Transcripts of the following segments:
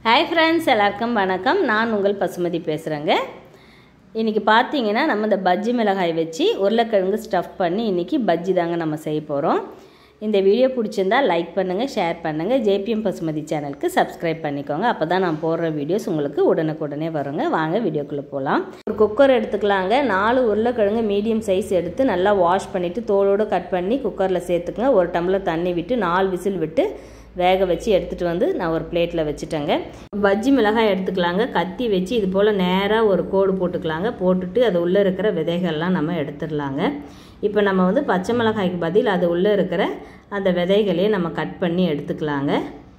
hi friends எல்லாருக்கும் வணக்கம் நான் உங்கள் பசுமதி பேசுகிறேங்க இன்றைக்கி பார்த்தீங்கன்னா நம்ம இந்த பஜ்ஜி மிளகாய் வச்சு உருளைக்கிழங்கு ஸ்டஃப் பண்ணி இன்றைக்கி பஜ்ஜி தாங்க நம்ம செய்ய போகிறோம் இந்த வீடியோ பிடிச்சிருந்தா லைக் பண்ணுங்கள் ஷேர் பண்ணுங்கள் ஜேபிஎம் பசுமதி சேனலுக்கு சப்ஸ்கிரைப் பண்ணிக்கோங்க அப்போ தான் நான் போடுற வீடியோஸ் உங்களுக்கு உடனுக்குடனே வருங்க வாங்க வீடியோக்குள்ளே போகலாம் ஒரு குக்கர் எடுத்துக்கலாங்க நாலு உருளைக்கிழங்கு மீடியம் சைஸ் எடுத்து நல்லா வாஷ் பண்ணிவிட்டு தோலோடு கட் பண்ணி குக்கரில் சேர்த்துக்குங்க ஒரு டம்ளர் தண்ணி விட்டு நாலு விசில் விட்டு வேக வச்சு எடுத்துகிட்டு வந்து நான் ஒரு பிளேட்டில் வச்சுட்டேங்க பஜ்ஜி மிளகாய் எடுத்துக்கலாங்க கத்தி வச்சு இது போல் நேராக ஒரு கோடு போட்டுக்கலாங்க போட்டுட்டு அது உள்ளே இருக்கிற விதைகள்லாம் நம்ம எடுத்துடலாங்க இப்போ நம்ம வந்து பச்சை மிளகாய்க்கு பதில் அது உள்ளே இருக்கிற அந்த விதைகளையே நம்ம கட் பண்ணி எடுத்துக்கலாங்க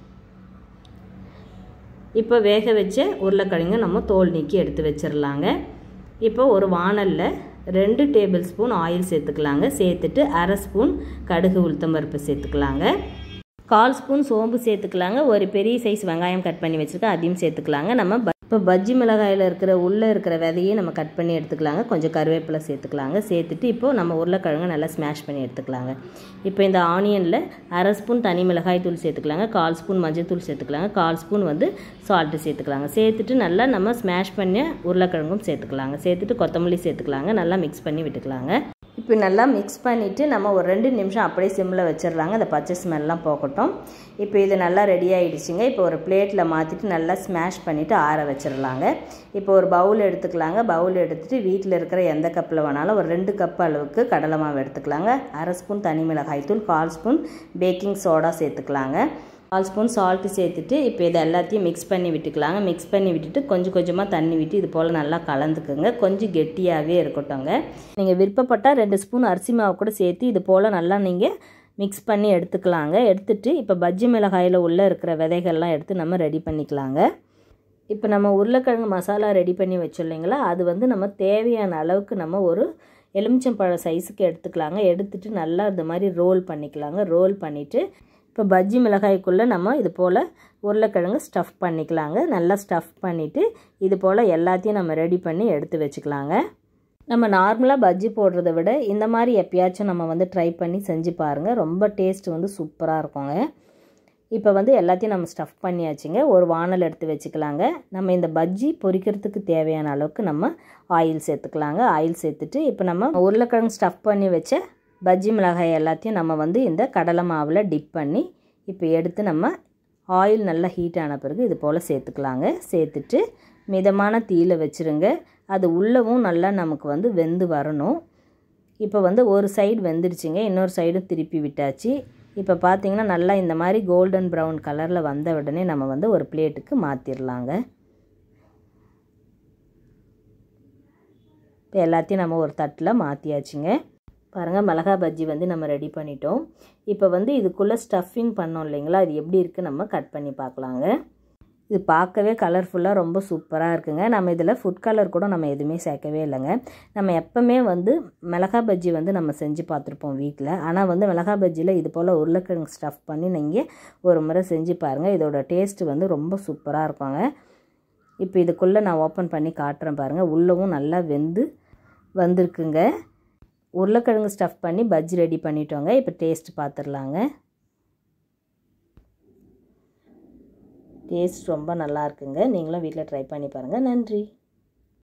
இப்போ வேக வச்ச உருளைக்கிழங்கு நம்ம தோல் நீக்கி எடுத்து வச்சிடலாங்க இப்போ ஒரு வானலில் ரெண்டு டேபிள் ஸ்பூன் ஆயில் சேர்த்துக்கலாங்க சேர்த்துட்டு அரை ஸ்பூன் கடுகு உளுத்தம்பருப்பு சேர்த்துக்கலாங்க கால் ஸ்பூன் சோம்பு சேர்த்துக்கலாங்க ஒரு பெரிய சைஸ் வெங்காயம் கட் பண்ணி வச்சுருக்கேன் அதையும் சேர்த்துக்கலாங்க நம்ம இப்போ பஜ்ஜி மிளகாயில் இருக்கிற உள்ளே இருக்கிற விதையை நம்ம கட் பண்ணி எடுத்துக்கலாங்க கொஞ்சம் கருவேப்பிலை சேர்த்துக்கலாங்க சேர்த்துட்டு இப்போது நம்ம உருளைக்கிழங்கு நல்லா ஸ்மாஷ் பண்ணி எடுத்துக்கலாங்க இப்போ இந்த ஆனியனில் அரை ஸ்பூன் தனி மிளகாய் தூள் சேர்த்துக்கலாங்க கால் ஸ்பூன் மஞ்சள் தூள் சேர்த்துக்கலாங்க கால் ஸ்பூன் வந்து சால்ட்டு சேர்த்துக்கலாங்க சேர்த்துட்டு நல்லா நம்ம ஸ்மாஷ் பண்ண உருளைக்கிழங்கும் சேர்த்துக்கலாங்க சேர்த்துட்டு கொத்தமல்லி சேர்த்துக்கலாங்க நல்லா மிக்ஸ் பண்ணி விட்டுக்கலாங்க இப்போ நல்லா மிக்ஸ் பண்ணிவிட்டு நம்ம ஒரு ரெண்டு நிமிஷம் அப்படியே சிம்மில் வச்சிடலாங்க அந்த பச்சை ஸ்மெல்லாம் போகட்டும் இப்போ இது நல்லா ரெடி ஆகிடுச்சிங்க இப்போ ஒரு பிளேட்டில் மாற்றிட்டு நல்லா ஸ்மாஷ் பண்ணிவிட்டு ஆற வச்சிடலாங்க இப்போ ஒரு பவுல் எடுத்துக்கலாங்க பவுல் எடுத்துகிட்டு வீட்டில் இருக்கிற எந்த கப்பில் வேணாலும் ஒரு ரெண்டு கப் அளவுக்கு கடலை மாவு எடுத்துக்கலாங்க அரை ஸ்பூன் தனி மிளகாய் தூள் கால் ஸ்பூன் பேக்கிங் சோடா சேர்த்துக்கலாங்க கால் ஸ்பூன் சால்ட்டு சேர்த்துட்டு இப்போ இதை எல்லாத்தையும் மிக்ஸ் பண்ணி விட்டுக்கலாங்க மிக்ஸ் பண்ணி விட்டுட்டு கொஞ்சம் கொஞ்சமாக தண்ணி விட்டு இது போல் நல்லா கலந்துக்குங்க கொஞ்சம் கெட்டியாகவே இருக்கட்டும்ங்க நீங்கள் விருப்பப்பட்டால் ரெண்டு ஸ்பூன் அரிசி மாவு கூட சேர்த்து இது போல் நல்லா நீங்கள் மிக்ஸ் பண்ணி எடுத்துக்கலாங்க எடுத்துட்டு இப்போ பஜ்ஜி மிளகாயில் உள்ளே இருக்கிற விதைகள்லாம் எடுத்து நம்ம ரெடி பண்ணிக்கலாங்க இப்போ நம்ம உருளைக்கிழங்கு மசாலா ரெடி பண்ணி வச்சோம் அது வந்து நம்ம தேவையான அளவுக்கு நம்ம ஒரு எலுமிச்சம்பழம் சைஸுக்கு எடுத்துக்கலாங்க எடுத்துட்டு நல்லா இந்த மாதிரி ரோல் பண்ணிக்கலாங்க ரோல் பண்ணிவிட்டு இப்போ பஜ்ஜி மிளகாய்க்குள்ளே நம்ம இது போல் உருளைக்கிழங்கு ஸ்டஃப் பண்ணிக்கலாங்க நல்லா ஸ்டஃப் பண்ணிவிட்டு இது போல் எல்லாத்தையும் நம்ம ரெடி பண்ணி எடுத்து வச்சுக்கலாங்க நம்ம நார்மலாக பஜ்ஜி போடுறத விட இந்த மாதிரி எப்பயாச்சும் நம்ம வந்து ட்ரை பண்ணி செஞ்சு பாருங்கள் ரொம்ப டேஸ்ட் வந்து சூப்பராக இருக்குங்க இப்போ வந்து எல்லாத்தையும் நம்ம ஸ்டஃப் பண்ணியாச்சுங்க ஒரு வானல் எடுத்து வச்சுக்கலாங்க நம்ம இந்த பஜ்ஜி பொரிக்கிறதுக்கு தேவையான அளவுக்கு நம்ம ஆயில் சேர்த்துக்கலாங்க ஆயில் சேர்த்துட்டு இப்போ நம்ம உருளைக்கிழங்கு ஸ்டஃப் பண்ணி வச்ச பஜ்ஜி மிளகாய் எல்லாத்தையும் நம்ம வந்து இந்த கடலை மாவில் டிப் பண்ணி இப்போ எடுத்து நம்ம ஆயில் நல்லா ஹீட் ஆன பிறகு இது போல் சேர்த்துக்கலாங்க சேர்த்துட்டு மிதமான தீயில் வச்சுருங்க அது உள்ளவும் நல்லா நமக்கு வந்து வெந்து வரணும் இப்போ வந்து ஒரு சைடு வெந்துருச்சுங்க இன்னொரு சைடும் திருப்பி விட்டாச்சு இப்போ பார்த்திங்கன்னா நல்லா இந்த மாதிரி கோல்டன் ப்ரௌன் கலரில் வந்த உடனே நம்ம வந்து ஒரு பிளேட்டுக்கு மாற்றிடலாங்க இப்போ எல்லாத்தையும் நம்ம ஒரு தட்டில் மாற்றியாச்சுங்க பாருங்கள் மிளகா பஜ்ஜி வந்து நம்ம ரெடி பண்ணிட்டோம் இப்போ வந்து இதுக்குள்ளே ஸ்டஃபிங் பண்ணோம் இல்லைங்களா அது எப்படி இருக்குது நம்ம கட் பண்ணி பார்க்கலாங்க இது பார்க்கவே கலர்ஃபுல்லாக ரொம்ப சூப்பராக இருக்குங்க நம்ம இதில் ஃபுட் கலர் கூட நம்ம எதுவுமே சேர்க்கவே இல்லைங்க நம்ம எப்போவுமே வந்து மிளகா பஜ்ஜி வந்து நம்ம செஞ்சு பார்த்துருப்போம் வீட்டில் ஆனால் வந்து மிளகா பஜ்ஜியில் இது போல் உருளைக்கிழங்கு ஸ்டஃப் பண்ணி நீங்கள் ஒரு முறை செஞ்சு பாருங்கள் இதோட டேஸ்ட்டு வந்து ரொம்ப சூப்பராக இருக்குங்க இப்போ இதுக்குள்ளே நான் ஓப்பன் பண்ணி காட்டுறேன் பாருங்கள் உள்ளவும் நல்லா வெந்து வந்திருக்குங்க உருளைக்கிழங்கு ஸ்டஃப் பண்ணி பஜ்ஜி ரெடி பண்ணிட்டோங்க இப்போ டேஸ்ட் பார்த்துடலாங்க டேஸ்ட் ரொம்ப நல்லா இருக்குங்க நீங்களும் வீட்டில் ட்ரை பண்ணி பாருங்கள் நன்றி